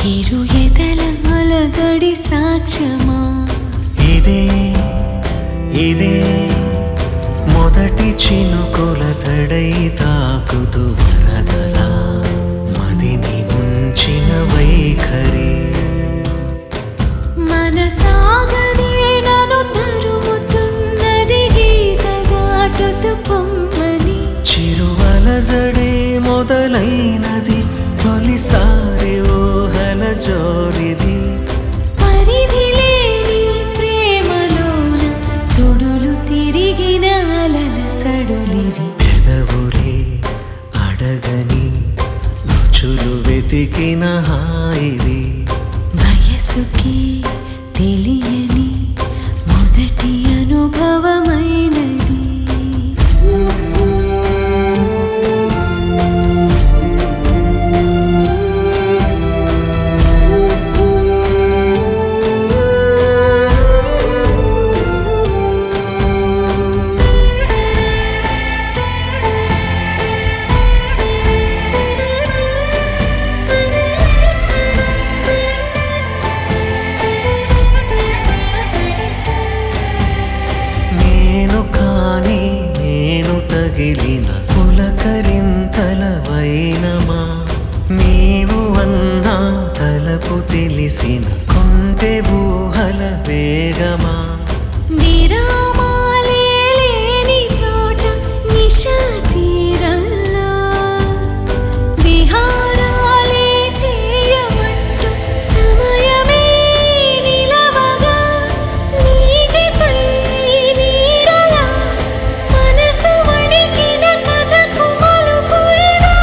ఇరు ఎదల అలజడి సాక్ష్యమా ఇదే ఇదే మొదటి చినుకుల తడై తాకుతూ వరదలా మదిని ఉంచిన వైఖరి మన సాగరీడను తరుముతున్నది గీత దాటుతూ పొమ్మని చిరువలజడే మొదలైనది తొలిసారి ఊహల జోరిది పరిధి లేని ప్రేమలోన సుడులు తిరిగిన అలల సడులివి పెదవులే అడగని రుచులు వెతికిన హాయిది వయసుకి తెలియని మొదటి అనుభవమైనది నేను కాని నేను తగిలిన పులకరింతల వైనమా నీవు అన్నా తలపు తెలిసిన కొంటె ఊహల వేగమా విరామాలే లేని చోట నిశా తీరంలో విహారాలే చేయమంటూ సమయమే నిలవగా నీటిపై నీడలా మనసు వణికిన కథకు మలుపు ఇదా.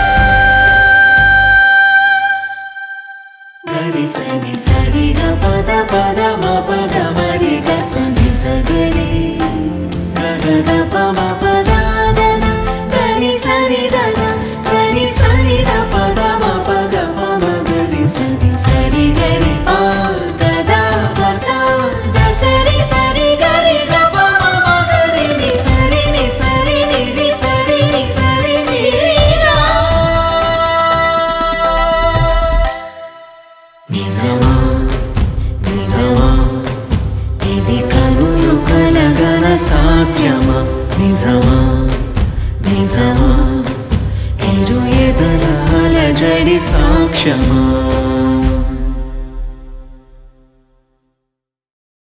గరి సని సరిగ పద పద మ పద మరి గ సని సగరి గగ గ ప మ పద దద గరి సరి దద గరి సరి ద పద మ ప గ ప మ గరి సని సరి గరి ప గ ద ప స ద సరి సరి గరి గ ప మ మ గరి ని సరి ని సరి ని రి సరి ని సరి ని రి గా. నిజమా నిజమా ఇది కనులు కలగల సాధ్యమా నిజమా నిజమా ఇరు ఎదల అలజడి సాక్ష్యమా